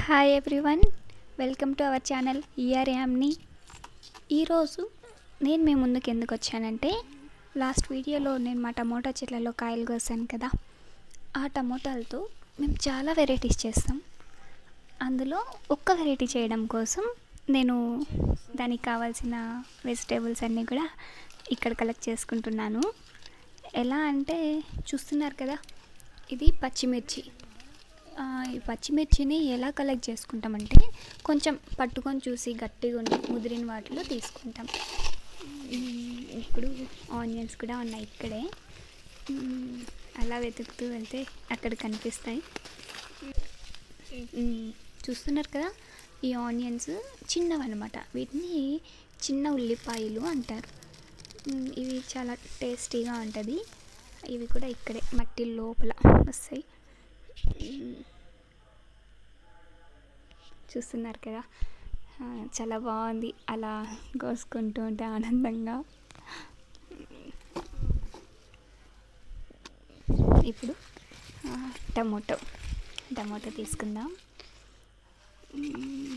Hi everyone welcome to our channel ER యామ్ని ఈరోజు నేను మీ ముందుకు ఎందుకు వచ్చానంటే లాస్ట్ వీడియోలో నేను మా టమోటా చెట్లలో కాయలు కోసాను కదా ఆ టమోటాలతో మేము చాలా వెరైటీస్ చేస్తాం అందులో ఒక్క వెరైటీ చేయడం కోసం నేను దానికి కావాల్సిన వెజిటేబుల్స్ అన్నీ కూడా ఇక్కడ కలెక్ట్ చేసుకుంటున్నాను ఎలా అంటే చూస్తున్నారు కదా ఇది పచ్చిమిర్చి ఆ, ఈ పచ్చిమిర్చిని ఎలా కలెక్ట్ చేసుకుంటామంటే కొంచెం పట్టుకొని చూసి గట్టిగా ఉండి ముదిరిన వాటిలో తీసుకుంటాం మ్మ్, ఇప్పుడు ఆనియన్స్ కూడా ఉన్నాయి ఇక్కడే మ్మ్, అలా వెతుకుతూ వెళ్తే అక్కడ కనిపిస్తాయి మ్మ్, చూస్తున్నారు కదా ఈ ఆనియన్స్ చిన్నవన్నమాట వీటిని చిన్న ఉల్లిపాయలు అంటారు మ్మ్, ఇవి చాలా టేస్టీగా ఉంటుంది ఇవి కూడా ఇక్కడే మట్టి లోపల వస్తాయి మ్మ్. చూస్తున్నారు కదా ఆ, చాలా బాగుంది అలా కోసుకుంటూ ఉంటే ఆనందంగా ఇప్పుడు ఆ, టమోటో టమోటో తీసుకుందాం మ్మ్.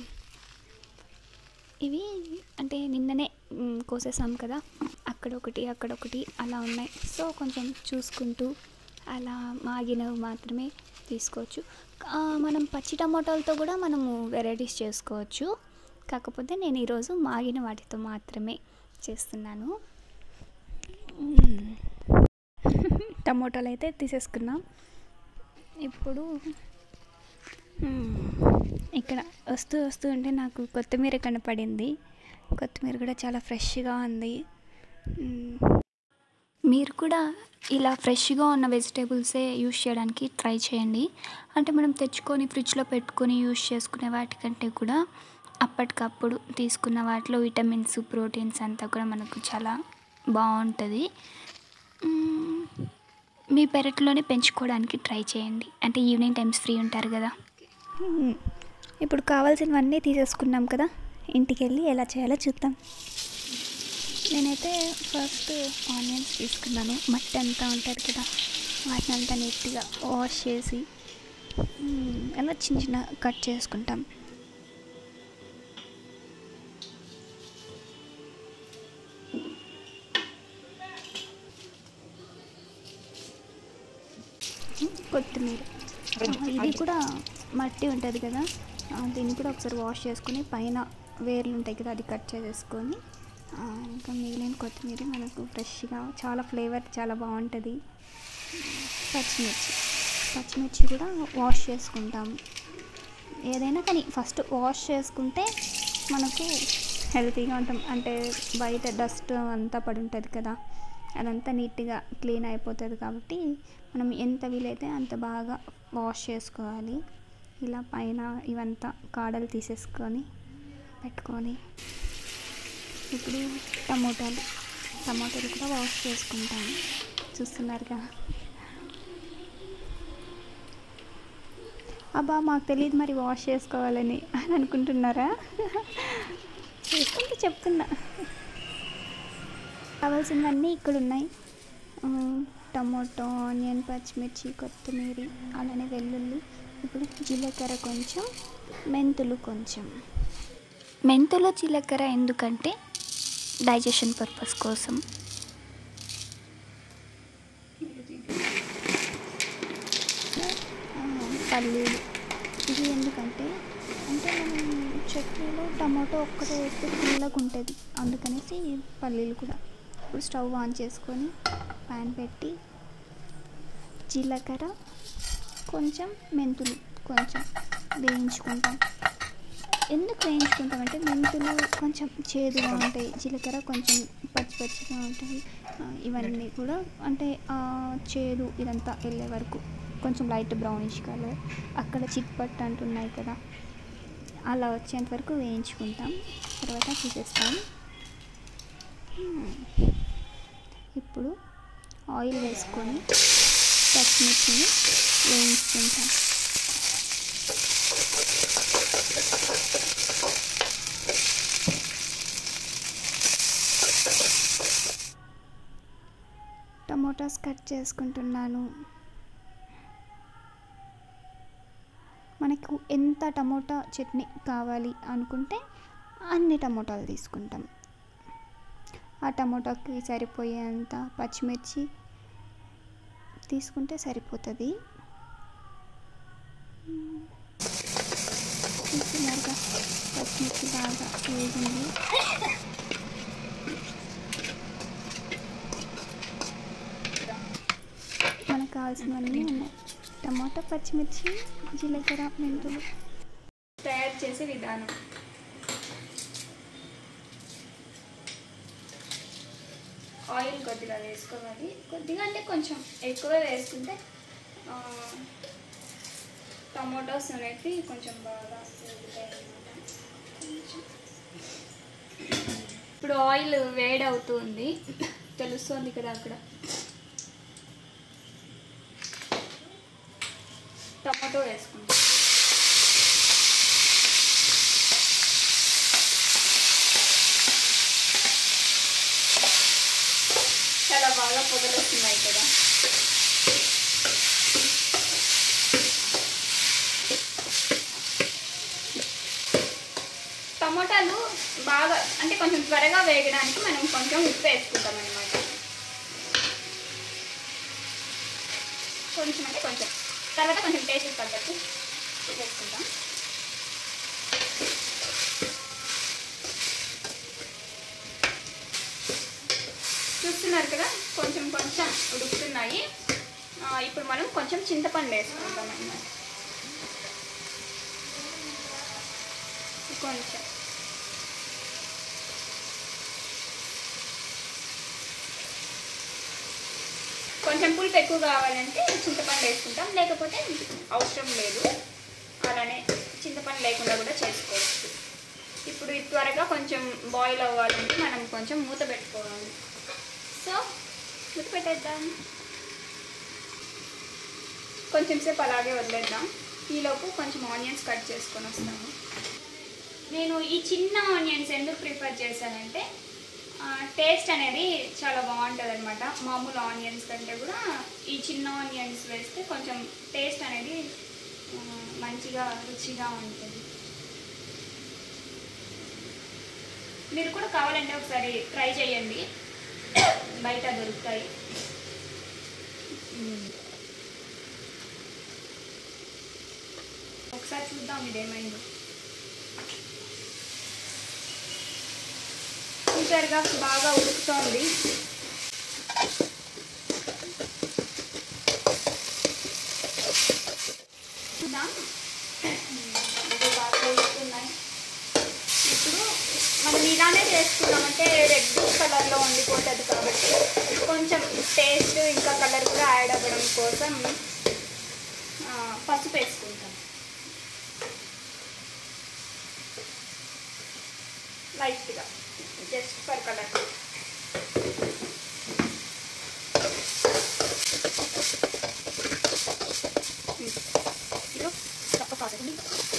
ఇవి అంటే నిన్ననే మ్, కోసేసాం కదా అక్కడ ఒకటి అక్కడ ఒకటి అలా ఉన్నాయి సో కొంచెం చూసుకుంటూ అలా మాగినవి మాత్రమే తీసుకోవచ్చు ఆ, మనం పచ్చి టమాటాలతో కూడా మనము వెరైటీస్ చేసుకోవచ్చు కాకపోతే నేను ఈరోజు మాగిన వాటితో మాత్రమే చేస్తున్నాను మ్మ్. టమోటాలు అయితే తీసేసుకున్నాం ఇప్పుడు మ్మ్. ఇక్కడ వస్తూ వస్తూ ఉంటే నాకు కొత్తిమీర కనపడింది కొత్తిమీర కూడా చాలా ఫ్రెష్గా ఉంది మ్మ్. మీరు కూడా ఇలా ఫ్రెష్గా ఉన్న వెజిటేబుల్సే యూస్ చేయడానికి ట్రై చేయండి అంటే మనం తెచ్చుకొని ఫ్రిడ్జ్లో పెట్టుకొని యూస్ చేసుకునే వాటికంటే కూడా అప్పటికప్పుడు తీసుకున్న వాటిలో విటమిన్స్ ప్రోటీన్స్ అంతా కూడా మనకు చాలా బాగుంటుంది మ్మ్. మీ పెరట్లోనే పెంచుకోవడానికి ట్రై చేయండి అంటే ఈవినింగ్ టైమ్స్ ఫ్రీ ఉంటారు కదా ఇప్పుడు కావాల్సినవన్నీ తీసేసుకున్నాం కదా ఇంటికి వెళ్ళి ఎలా చేయాలో చూద్దాం నేనైతే ఫస్ట్ ఆనియన్స్ తీసుకున్నాను మట్టి అంతా ఉంటుంది కదా వాటిని అంతా నీట్గా వాష్ చేసి మ్మ్, అలా చిన్న చిన్న కట్ చేసుకుంటాం కొత్తిమీర ఆ, ఇది కూడా మట్టి ఉంటుంది కదా ఆ, దీన్ని కూడా ఒకసారి వాష్ చేసుకొని పైన వేర్లు ఉంటాయి కదా అది కట్ చేసేసుకొని ఆ, ఇంకా మిగిలిన కొత్తిమీర మనకు ఫ్రెష్గా చాలా ఫ్లేవర్ చాలా బాగుంటుంది పచ్చిమిర్చి పచ్చిమిర్చి కూడా వాష్ చేసుకుంటాం ఏదైనా కానీ ఫస్ట్ వాష్ చేసుకుంటే మనకు హెల్తీగా ఉంటాం అంటే బయట డస్ట్ అంతా పడి ఉంటుంది కదా అదంతా నీట్గా క్లీన్ అయిపోతుంది కాబట్టి మనం ఎంత వీలైతే అంత బాగా వాష్ చేసుకోవాలి ఇలా పైన ఇవంతా కాడలు తీసేసుకొని పెట్టుకొని ఇప్పుడు టమోటాలు టమోటాలు కూడా వాష్ చేసుకుంటాము చూస్తున్నారుగా అబ్బా మాకు తెలియదు మరి వాష్ చేసుకోవాలని అని అనుకుంటున్నారా చేసుకుంటే చెప్తున్నా కావాల్సినవన్నీ ఇక్కడ ఉన్నాయి ఆ, టమోటో ఆనియన్ పచ్చిమిర్చి కొత్తిమీర అలానే వెల్లుల్లి ఇప్పుడు జీలకర్ర కొంచెం మెంతులు కొంచెం మెంతులు జీలకర్ర ఎందుకంటే డైజెషన్ పర్పస్ కోసం ఆ, పల్లీలు ఇది ఎందుకంటే అంటే మనం చట్నీలో టమాటో ఒక్కటే వేస్తే పుల్లగా ఉంటుంది అందుకనేసి పల్లీలు కూడా ఇప్పుడు స్టవ్ ఆన్ చేసుకొని ప్యాన్ పెట్టి జీలకర్ర కొంచెం మెంతులు కొంచెం వేయించుకుంటాం ఎందుకు వేయించుకుంటామంటే మెంతులు కొంచెం చేదుగా ఉంటాయి జీలకర్ర కొంచెం పచ్చి పచ్చిగా ఉంటాయి ఆ, ఇవన్నీ కూడా అంటే ఆ చేదు ఇదంతా వెళ్ళే వరకు కొంచెం లైట్ బ్రౌనిష్ కలర్ అక్కడ చిట్పట్ అంటున్నాయి కదా అలా వచ్చేంత వరకు వేయించుకుంటాం తర్వాత తీసేస్తాం మ్మ్. ఇప్పుడు ఆయిల్ వేసుకొని పచ్చిమిర్చిని వేయించుకుంటాం టమోటాస్ కట్ చేసుకుంటున్నాను మన మనకు ఎంత టమోటా చట్నీ కావాలి అనుకుంటే అన్ని టమోటాలు తీసుకుంటాం ఆ టమోటాకి సరిపోయేంత పచ్చిమిర్చి తీసుకుంటే సరిపోతుంది చూస్తున్నారుగా పచ్చిమిర్చి బాగా వేగింది మనకు కావాల్సినవన్నీ ఉన్నాయి టమాటా పచ్చిమిర్చి జీలకర్ర మెంతులు తయారు చేసే విధానం ఆయిల్ కొద్దిగా వేసుకోవాలి కొద్దిగా అంటే కొంచెం ఎక్కువ వేసుకుంటే ఆ, టమాటోస్ అనేవి కొంచెం బాగా వేగుతాయి అన్నమాట. కొంచెం. ఇప్పుడు ఆయిల్ వేడి అవుతుంది తెలుస్తుంది కదా అక్కడ టమాటో వేసుకుంటాం చాలా బాగా పొగలు వస్తున్నాయి కదా టమోటాలు బాగా అంటే కొంచెం త్వరగా వేగడానికి మనం కొంచెం ఉప్పు వేసుకుంటాం అనమాట కొంచెం అంటే కొంచెం తర్వాత కొంచెం టేస్ట్ తగ్గట్టు వేసుకుంటాం చూస్తున్నారు కదా కొంచెం కొంచెం ఉడుకుతున్నాయి ఆ, ఇప్పుడు మనం కొంచెం చింతపండు వేసుకుంటాం అన్నమాట కొంచెం కొంచెం పులుపు ఎక్కువ కావాలంటే చింతపండు వేసుకుంటాం లేకపోతే అవసరం లేదు అలానే చింతపండు లేకుండా కూడా చేసుకోవచ్చు ఇప్పుడు ఇది త్వరగా కొంచెం బాయిల్ అవ్వాలంటే మనం కొంచెం మూత పెట్టుకోవాలి సో మూత పెట్టేద్దాం కొంచెం సేపు అలాగే వదిలేద్దాం ఈలోపు కొంచెం ఆనియన్స్ కట్ చేసుకొని వస్తాము నేను ఈ చిన్న ఆనియన్స్ ఎందుకు ప్రిఫర్ చేశానంటే టేస్ట్ అనేది చాలా బాగుంటుంది అనమాట మామూలు ఆనియన్స్ కంటే కూడా ఈ చిన్న ఆనియన్స్ వేస్తే కొంచెం టేస్ట్ అనేది ఆ, మంచిగా రుచిగా ఉంటుంది మీరు కూడా కావాలంటే ఒకసారి ట్రై చేయండి బయట దొరుకుతాయి ఒకసారి చూద్దాం ఇదేమైందో చూసారుగా బాగా ఉడుకుతోంది చూద్దాం ఇవి బాగా ఉడుకుతున్నాయి ఇప్పుడు మనం ఇలానే చేసుకున్నామంటే రెడ్ కలర్లో ఉండిపోతుంది కాబట్టి కొంచెం టేస్ట్ ఇంకా కలర్ కూడా యాడ్ అవ్వడం కోసం ఆ, పసుపు వేసుకుంటాం లైట్గా జస్ట్ ఫర్ కలర్ ఇదిగో తప్ప కాదండి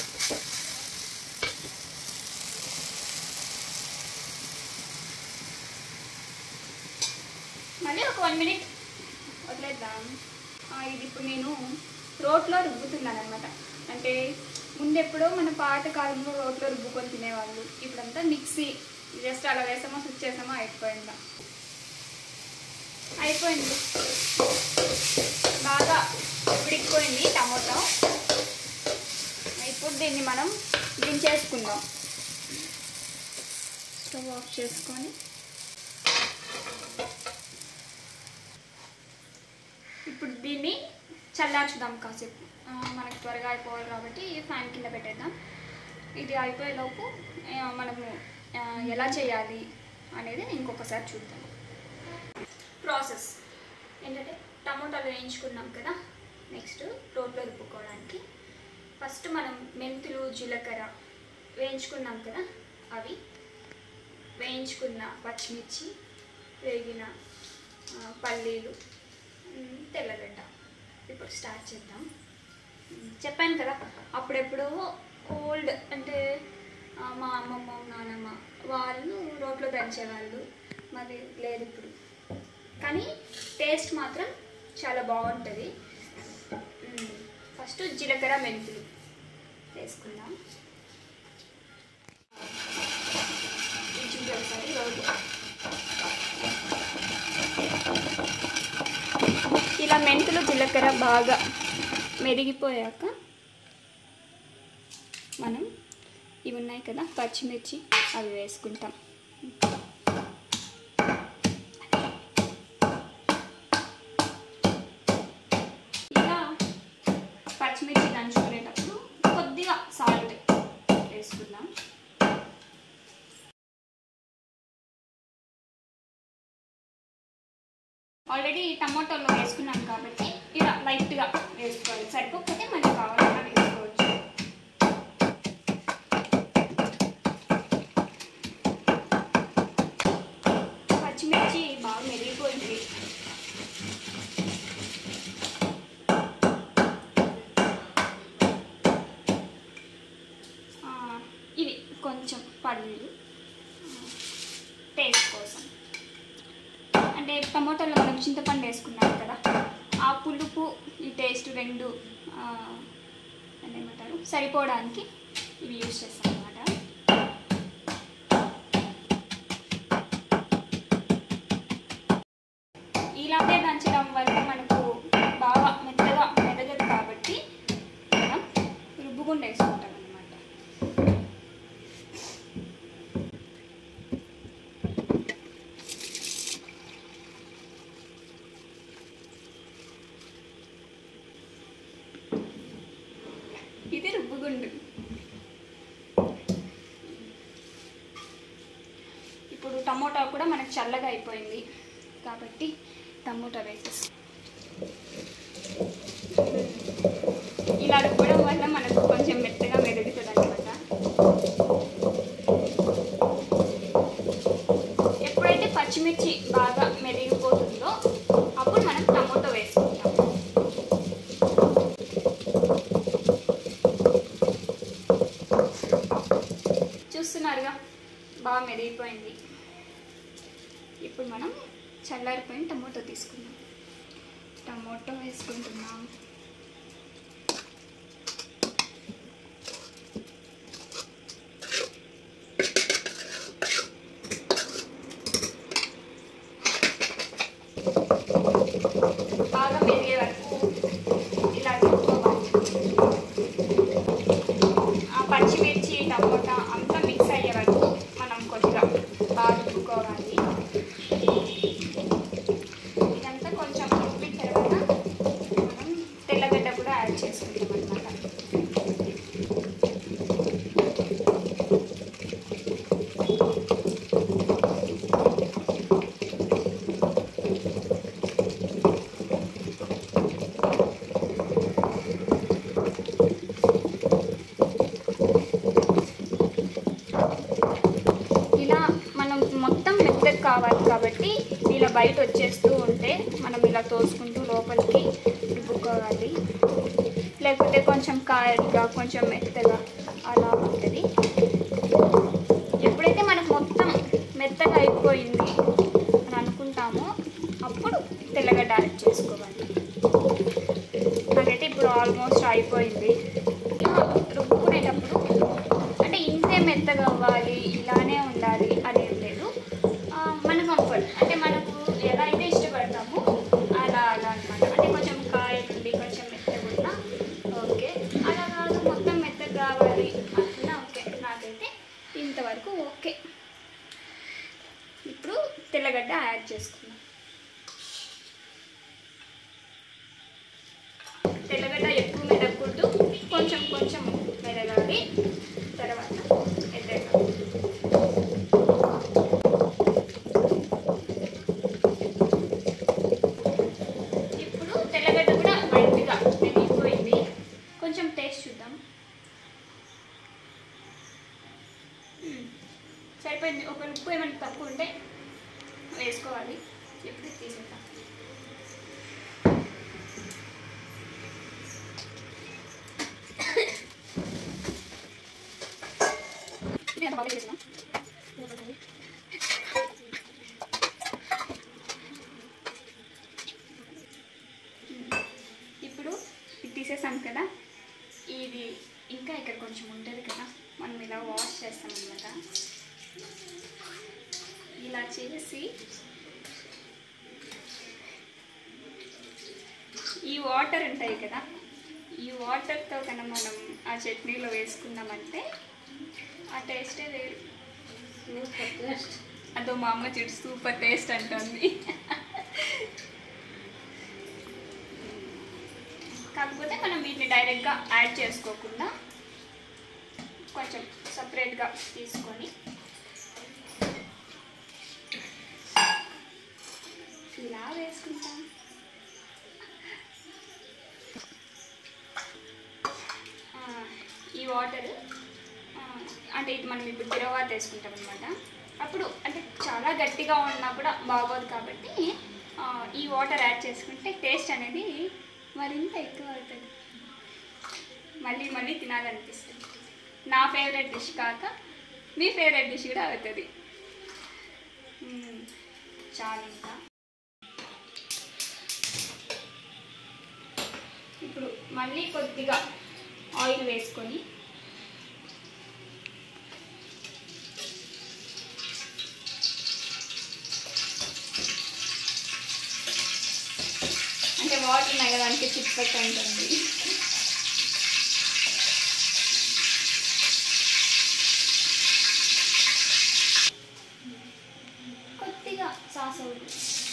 మళ్ళీ ఒక వన్ మినిట్ వదిలేద్దాం ఆ, ఇది ఇప్పుడు నేను రోట్లో రుబ్బుతున్నాను అనమాట అంటే ముందెప్పుడో మన పాత కాలంలో రోట్లో రుబ్బుకొని తినేవాళ్ళు ఇప్పుడంతా మిక్సీ జస్ట్ అలా వేసామో స్విచ్ చేసామో అయిపోయిందా అయిపోయింది బాగా ఉడికిపోయింది టమోటా ఇప్పుడు దీన్ని మనం దించేసుకుందాం స్టవ్ ఆఫ్ చేసుకొని ఇప్పుడు దీన్ని చల్లార్చుదాం కాసేపు ఆ, మనకు త్వరగా అయిపోవాలి కాబట్టి ఫ్యాన్ కింద పెట్టేద్దాం ఇది అయిపోయేలోపు ఆ, మనము ఆ, ఎలా చేయాలి అనేది ఇంకొకసారి చూద్దాం ప్రాసెస్ ఏంటంటే టమోటాలు వేయించుకున్నాం కదా నెక్స్ట్ రోట్లో రుబ్బుకోవడానికి ఫస్ట్ మనం మెంతులు జీలకర్ర వేయించుకున్నాం కదా అవి వేయించుకున్న పచ్చిమిర్చి వేగిన ఆ, పల్లీలు ఉమ్, తెల్లగడ్డ ఇప్పుడు స్టార్ట్ చేద్దాం ఉమ్, చెప్పాను కదా అప్పుడెప్పుడు ఓల్డ్ అంటే ఆ, మా అమ్మమ్మ నానమ్మ వాళ్ళు రోట్లో దంచేవాళ్ళు మరి లేదు ఇప్పుడు కానీ టేస్ట్ మాత్రం చాలా బాగుంటుంది ఉమ్, ఫస్ట్ జీలకర్ర మెంతులు వేసుకుందాం ఇది చూడండి ఒకసారి రోడ్డు ఇలా మెంతులు జీలకర్ర బాగా మెరిగిపోయాక మనం ఇవి ఉన్నాయి కదా పచ్చిమిర్చి అవి వేసుకుంటాం ఇలా పచ్చిమిర్చి దంచుకునేటప్పుడు కొద్దిగా సాల్ట్ వేసుకుందాం ఆల్రెడీ టమాటోలో వేసుకున్నాం కాబట్టి ఇలా లైట్గా వేసుకోవాలి సరిపోకపోతే మనకి కావాలన్నా వేసుకోవచ్చు పచ్చిమిర్చి బాగా మెరిగిపోయింది ఆ, ఇవి కొంచెం పల్లీలు టేస్ట్ కోసం అంటే టమోటాలో మనం చింతపండు వేసుకున్నాం కదా ఆ పులుపు ఈ టేస్ట్ రెండు ఆ, దాన్ని ఏమంటారు సరిపోవడానికి ఇవి యూజ్ చేస్తాం అన్నమాట ఇలాగే దంచడం వల్ల మనకు బాగా మెత్తగా మెదగదు కాబట్టి మనం రుబ్బుకుండా వేసుకుంటాం అనమాట ఇది రుబ్బుగుండు ఇప్పుడు టమోటా కూడా మనకు చల్లగా అయిపోయింది కాబట్టి టమోటా వేసేసి ఇలా రుబ్బడం వల్ల మనకు కొంచెం మెత్తగా మెరుగుతుంది అనమాట ఎప్పుడైతే పచ్చిమిర్చి బాగా మెరిగిపోతుందో అప్పుడు మనం టమోటా వేసుకుంటాం చూస్తున్నారుగా బాగా మెరిగిపోయింది ఇప్పుడు మనం చల్లారిపోయిన టమోటో తీసుకుందాం టమోటో వేసుకుంటున్నాం బాగా మెరిగే వరకు ఇలా కలుపుకోవాలి ఆ పచ్చిమిర్చి టమోటా అంతా మిక్స్ అయ్యే వరకు మనం కొద్దిగా బాగా రుబ్బుకోవాలి ఇదంతా కొంచెం ఉబ్బిన తర్వాత మనం తెల్లగడ్డ కూడా యాడ్ చేసుకుంటాం అనమాట ఇలా మనం మొత్తం మెత్తగా కావాలి కాబట్టి ఇలా బయట వచ్చేస్తూ ఉంటే మనం ఇలా తోసుకుంటూ లోపలికి రుబ్బుకోవాలి లేకపోతే కొంచెం కాయగా కొంచెం మెత్తగా అలా ఉంటుంది ఎప్పుడైతే మనకు మొత్తం మెత్తగా అయిపోయింది అని అనుకుంటామో అప్పుడు తెల్లగడ్డ యాడ్ చేసుకోవాలి నాకైతే ఇప్పుడు ఆల్మోస్ట్ అయిపోయింది ఇలా రుబ్బుకునేటప్పుడు అంటే ఇంతే మెత్తగా అవ్వాలి ఇలానే ఉండాలి అనేది లేదు ఆ, మన కంఫర్ట్ అంటే మనకు ఎలా అయితే ఇష్టపడతామో అలా అలా అనమాట అంటే కొంచెం కాయ నుండి కొంచెం మెత్తగా ఉన్నా ఓకే అలా కాదు మొత్తం మెత్తగా కావాలి అనుకున్నా ఓకే నాకైతే ఇంతవరకు ఓకే ఇప్పుడు తెల్లగడ్డ యాడ్ చేసుకున్నాం తెల్లగడ్డ ఎక్కువ మెదగకూడదు కొంచెం కొంచెం మెదగాలి తర్వాత ఎద్దగాలి ఇప్పుడు తెల్లగడ్డ కూడా లైట్గా మెదిగిపోయింది కొంచెం టేస్ట్ చూద్దాం మ్మ్. సరిపోయింది ఒక ఉప్పు ఏమైనా తక్కువ ఉంటే వేసుకోవాలి ఇప్పుడు తీసేద్దాం ఇది ఎంత బాగా చేసినా ఇప్పుడు ఇది తీసేసాం కదా ఇది ఇంకా ఇక్కడ కొంచెం ఉంటుంది కదా మనం ఇలా వాష్ చేస్తాం అనమాట ఇలా చేసి ఈ వాటర్ ఉంటాయి కదా ఈ వాటర్తో కన్నా మనం ఆ చట్నీలో వేసుకున్నామంటే ఆ టేస్టే వేరు అదో మా అమ్మ చెడు సూపర్ టేస్ట్ అంటుంది కాకపోతే మనం వీటిని డైరెక్ట్గా యాడ్ చేసుకోకుండా కొంచెం సపరేట్గా తీసుకొని ఇలా వేసుకుంటాం ఆ, ఈ వాటర్ అంటే ఇది మనం ఇప్పుడు తిరవాత వేసుకుంటాం అనమాట అప్పుడు అంటే చాలా గట్టిగా ఉన్నా కూడా బాగోదు కాబట్టి ఆ, ఈ వాటర్ యాడ్ చేసుకుంటే టేస్ట్ అనేది మరింత ఎక్కువ అవుతుంది మళ్ళీ మళ్ళీ తినాలనిపిస్తుంది నా ఫేవరెట్ డిష్ కాక మీ ఫేవరెట్ డిష్ కూడా అవుతుంది మ్మ్. చాలు ఇంకా ఇప్పుడు మళ్ళీ కొద్దిగా ఆయిల్ వేసుకొని అంటే వాటర్ ఉన్నాయి కదా అందుకే చిప్పట్ ఉంటుంది కొద్దిగా సాస్ ఒకటి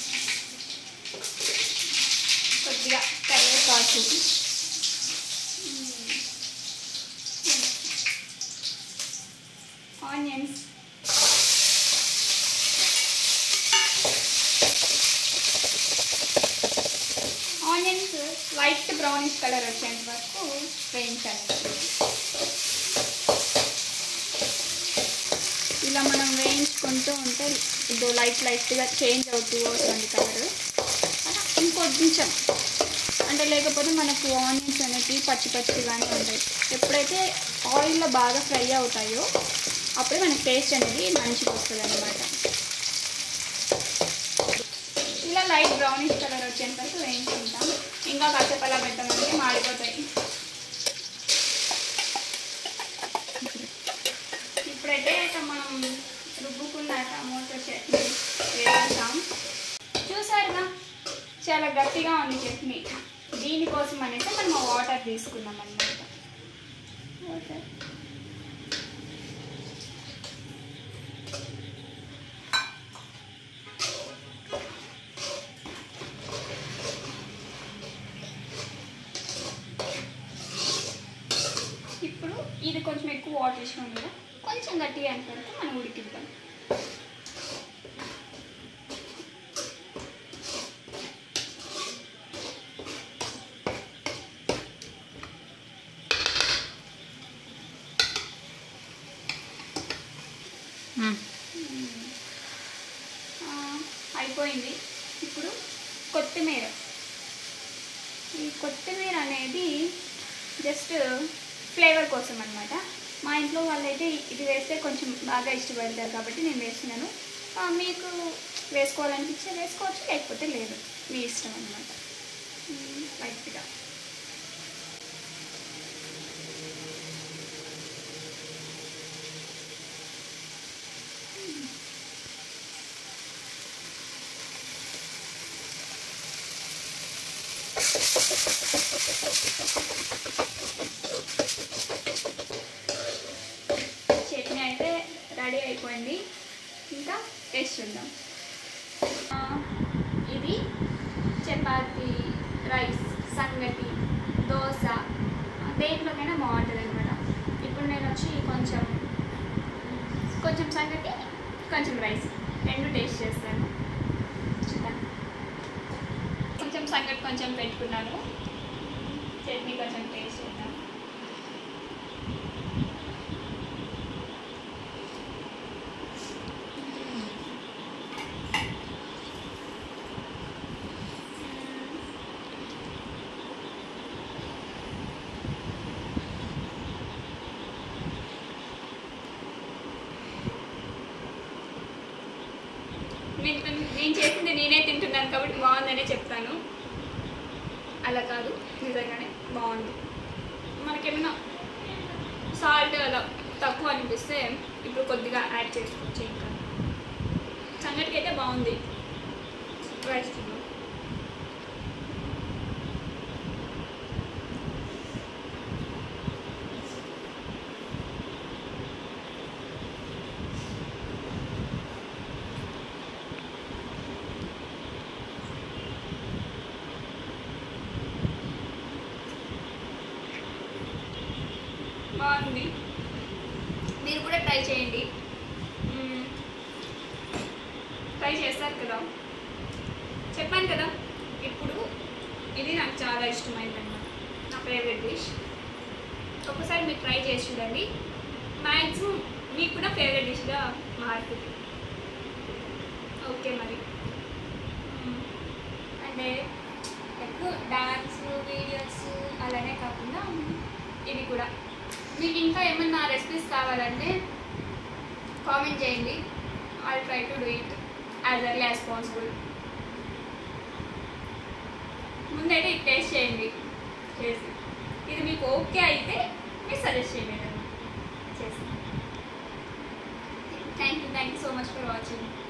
కొద్దిగా కరివేపాకు onions onions white brownish colour వచ్చేంత వరకు వేయించాలి ఇలా మనం వేయించుకుంటూ ఉంటే ఇది లైట్ లైట్గా చేంజ్ అవుతూ వస్తుంది కలర్ అలా ఇంకొంచెం అంటే లేకపోతే మనకు ఆనియన్స్ అనేవి పచ్చి పచ్చిగానే ఉంటాయి ఎప్పుడైతే ఆయిల్లో బాగా ఫ్రై అవుతాయో అప్పుడే మనకి టేస్ట్ అనేది మంచిగా వస్తుంది అనమాట ఇలా లైట్ బ్రౌనిష్ కలర్ వచ్చేంత వరకు వేయించుకుంటాం ఇంకా కాసేపు అలా పెట్టామంటే మాడిపోతాయి ఇప్పుడైతే ఇక మనం రుబ్బుకున్న టమోటో చట్నీ వేస్తాం చూసారుగా చాలా గట్టిగా ఉంది చట్నీ దీనికోసం అనేసి మనం వాటర్ తీసుకున్నాం అన్నమాట వాటర్ ఇప్పుడు ఇది కొంచెం ఎక్కువ వాటర్ వేసుకున్నాం కదా కొంచెం గట్టిగా అయిన తర్వాత మనం ఉడికిద్దాం ఆ, అయిపోయింది ఇప్పుడు కొత్తిమీర ఈ కొత్తిమీర అనేది జస్ట్ ఫ్లేవర్ కోసం అనమాట మా ఇంట్లో వాళ్ళైతే ఇది వేస్తే కొంచెం బాగా ఇష్టపడతారు కాబట్టి నేను వేస్తున్నాను ఆ, మీకు వేసుకోవాలనిపించే వేసుకోవచ్చు లేకపోతే లేదు మీ ఇష్టం అనమాట లైట్గా చట్నీ అయితే రెడీ అయిపోయింది ఇంకా టేస్ట్ చూద్దాం ఆ, ఇది చపాతి రైస్ సంగటి దోశ దేంట్లోకైనా బాగుంటుంది అనమాట ఇప్పుడు నేను వచ్చి కొంచెం కొంచెం సంగటి కొంచెం రైస్ రెండు టేస్ట్ చేస్తాను చూద్దాం కొంచెం సంగటి కొంచెం పెట్టుకున్నాను చట్నీ కొంచెం టేస్ట్ చేద్దాం నేను తిన్- నేను చేసింది నేనే తింటున్నాను కాబట్టి బాగుందనే చెప్తాను అలా కాదు నిజంగానే బాగుంది మనకేమైనా సాల్ట్ అలా తక్కువ అనిపిస్తే ఇప్పుడు కొద్దిగా యాడ్ చేసుకోవచ్చు ఇంకా సంగటికి అయితే బాగుంది రైస్ బాగుంది మీరు కూడా ట్రై చేయండి మ్మ్. ట్రై చేస్తారు కదా చెప్పాను కదా ఇప్పుడు ఇది నాకు చాలా ఇష్టమైందన్నమాట నా ఫేవరెట్ డిష్ ఒకసారి మీరు ట్రై చేసి చూడండి మ్యాక్సిమం మీకు కూడా ఫేవరెట్ డిష్గా మారుతుంది ఓకే మరి మ్మ్. అంటే ఎక్కువ డాన్స్ వీడియోస్ అలానే కాకుండా ఇవి కూడా మీకు ఇంకా ఏమన్నా రెసిపీస్ కావాలంటే కామెంట్ చేయండి I try to do it as early as possible ముందైతే ఇది టేస్ట్ చేయండి చేసి ఇది మీకు ఓకే అయితే మీరు సజెస్ట్ చేయండి ఏదైనా చేసి thank you thank you so much for watching